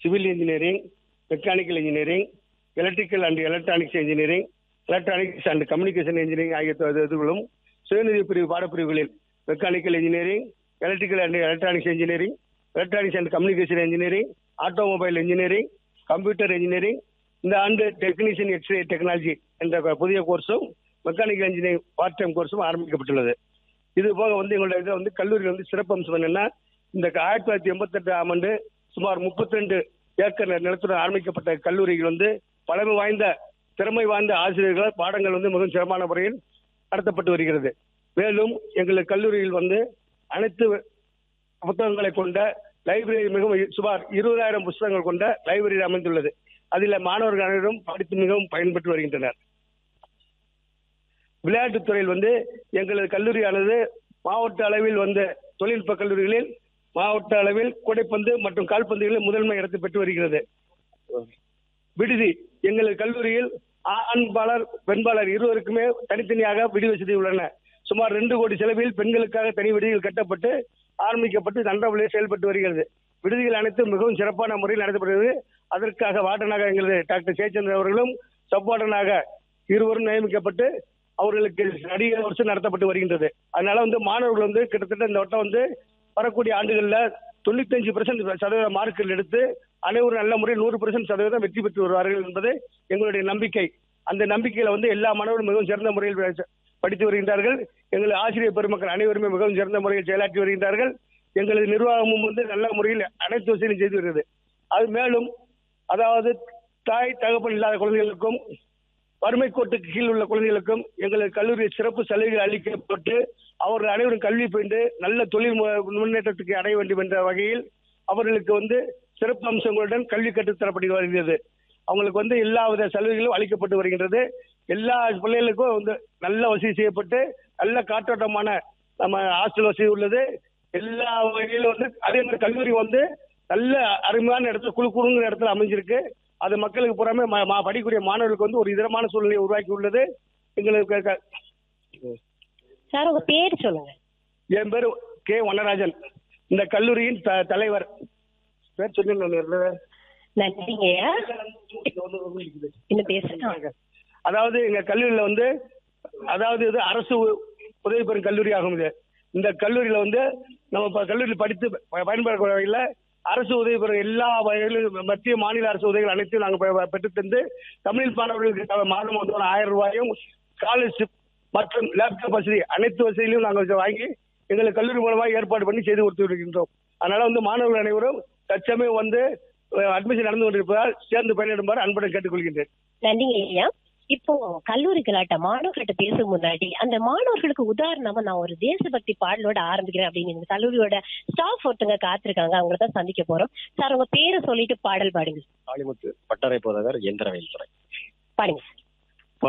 civil engineering mechanical engineering electrical and electronics engineering electronics and communication engineering ஆகிய து- இதுகளும் சுயநிதி பிரிவு பாடப்பிரிவுகளில் mechanical engineering electrical and electronics engineering electronics and communication engineering automobile engineering computer engineering இந்த ஆண்டு technician X-ray technology என்ற புதிய கோர்ஸும் மெக்கானிக்கல் இன்ஜினியரிங் பார்ட் டைம் கோர்ஸும் ஆரம்பிக்கப்பட்டுள்ளது இது போக வந்து எங்களுடைய இதில் வந்து கல்லூரியில் வந்து சிறப்பம்சம் என்னன்னா இந்த ஆயிரத்தி தொள்ளாயிரத்தி எண்பத்தெட்டு ஆம் ஆண்டு சுமார் முப்பத்தி ரெண்டு ஏக்கர் நிலத்துடன் ஆரம்பிக்கப்பட்ட கல்லூரிகள் வந்து பழமை வாய்ந்த திறமை வாய்ந்த ஆசிரியர்களால் பாடங்கள் வந்து மிகவும் சிறப்பான முறையில் நடத்தப்பட்டு வருகிறது மேலும் எங்கள் கல்லூரியில் வந்து அனைத்து புத்தகங்களை கொண்ட லைப்ரரி மிகவும் சுமார் இருபதாயிரம் புத்தகங்கள் கொண்ட லைப்ரரி அமைந்துள்ளது அதில் மாணவர்கள் அனைவரும் படித்து மிகவும் பயன்பெற்று வருகின்றனர் விளையாட்டுத் துறையில் வந்து எங்களது கல்லூரியானது மாவட்ட அளவில் வந்த தொழில்நுட்ப கல்லூரிகளில் மாவட்ட அளவில் கூடைப்பந்து மற்றும் கால்பந்துகளில் முதன்மை இடத்தை பெற்று வருகிறது விடுதி எங்களது கல்லூரியில் ஆண்பாளர் பெண்பாளர் இருவருக்குமே தனித்தனியாக விடுதி வசதி உள்ளன சுமார் ரெண்டு கோடி செலவில் பெண்களுக்காக தனி விடுதிகள் கட்டப்பட்டு ஆரம்பிக்கப்பட்டு நல்ல முறையில் செயல்பட்டு வருகிறது விடுதிகள் அனைத்தும் மிகவும் சிறப்பான முறையில் நடத்தப்படுகிறது அதற்காக வார்டனாக எங்களது டாக்டர் ஜெயச்சந்திரன் அவர்களும் சப் வார்டனாக இருவரும் நியமிக்கப்பட்டு அவர்களுக்கு நடிகை வருஷம் நடத்தப்பட்டு வருகின்றது அதனால வந்து மாணவர்கள் வந்து கிட்டத்தட்ட இந்த வட்டம் வந்து வரக்கூடிய ஆண்டுகளில் தொண்ணூத்தஞ்சு பெர்சன்ட் சதவீத மார்க்குகள் எடுத்து அனைவரும் நல்ல முறையில் நூறு பெர்சன்ட் சதவீதம் வெற்றி பெற்று வருவார்கள் என்பது எங்களுடைய நம்பிக்கை அந்த நம்பிக்கையில வந்து எல்லா மாணவர்களும் மிகவும் சிறந்த முறையில் ப- படித்து வருகின்றார்கள் எங்கள் ஆசிரியர் பெருமக்கள் அனைவருமே மிகவும் சிறந்த முறையில் செயலாற்றி வருகின்றார்கள் எங்களது நிர்வாகமும் வந்து நல்ல முறையில் அனைத்து வசதியும் செய்து வருகிறது அது மேலும் அதாவது தாய் தகப்பன் இல்லாத குழந்தைகளுக்கும் வறுமை கோட்டுக்கு கீழ் உள்ள குழந்தைகளுக்கும் எங்களது கல்லூரியில் சிறப்பு சலுகைகள் அளிக்கப்பட்டு அவர்கள் அனைவரும் கல்வி பயின்று நல்ல தொழில் மு- முன்னேற்றத்துக்கு அடைய வேண்டும் என்ற வகையில் அவர்களுக்கு வந்து சிறப்பு அம்சங்களுடன் கல்வி கற்றுத்தரப்பட்டு வருகிறது அவங்களுக்கு வந்து எல்லா வித சலுகைகளும் அளிக்கப்பட்டு வருகின்றது எல்லா பிள்ளைகளுக்கும் வந்து நல்ல வசதி செய்யப்பட்டு நல்ல காற்றோட்டமான நம்ம ஹாஸ்டல் வசதி உள்ளது எல்லா வகையிலும் வந்து அதே மாதிரி கல்லூரி வந்து நல்ல அருமையான இடத்துல குழு குழுங்கிற இடத்துல அமைஞ்சிருக்கு அது மக்களுக்கு புறமே ம- ம- படிக்கக்கூடிய மாணவர்களுக்கு வந்து ஒரு இதமான சூழ்நிலையை உருவாக்கி உள்ளது எங்களுக்கு க- சார் உங்க பேர் சொல்லுங்க என் பேர் கே வனராஜன் இந்த கல்லூரியின் த- தலைவர் பேர் சொன்னேன் நன்றிங்கய்யா இன்னும் பேசுங்க அதாவது எங்க கல்லூரியில வந்து அதாவது இது அரசு உ- உதவி பெறும் கல்லூரி ஆகும் இது இந்த கல்லூரியில வந்து நம்ம இப்ப கல்லூரியில் படித்து ப- பயன்படக்கூடிய வகையில் அரசு உதவி பெறும் எல்லா வகையிலும் மத்திய மாநில அரசு உதவிகள் அனைத்தையும் நாங்கள் பெற்று தந்து தமிழ் மாணவர்களுக்கு த- மாதம் வந்து ஒரு ஆயிரம் ரூபாயும் ஸ்காலர்ஷிப் மற்றும் லேப்டாப் வசதி அனைத்து வசதியிலும் நாங்கள் வாங்கி எங்களுக்கு கல்லூரி மூலமாக ஏற்பாடு பண்ணி செய்து கொடுத்து வருகின்றோம் அதனால வந்து மாணவர்கள் அனைவரும் தற்சமயம் வந்து அட்மிஷன் நடந்து கொண்டிருப்பதால் சேர்ந்து பயணிடுமாறு அன்புடன் கேட்டுக்கொள்கின்றேன் நன்றிங்க ஐயா இப்போ கல்லூரி கலாட்ட மாணவர்கள்ட்ட பேசும் முன்னாடி அந்த மாணவர்களுக்கு உதாரணமா நான் ஒரு தேசபக்தி பாடலோட ஆரம்பிக்கிறேன் அப்படின்னு இந்த கல்லூரியோட ஸ்டாஃப் ஒருத்தங்க காத்திருக்காங்க அவங்கள தான் சந்திக்க போறோம் சார் உங்க பேரை சொல்லிட்டு பாடல் பாடுங்க காளிமுத்து பட்டறை போதகர் எந்திரவேல் துறை பாடுங்க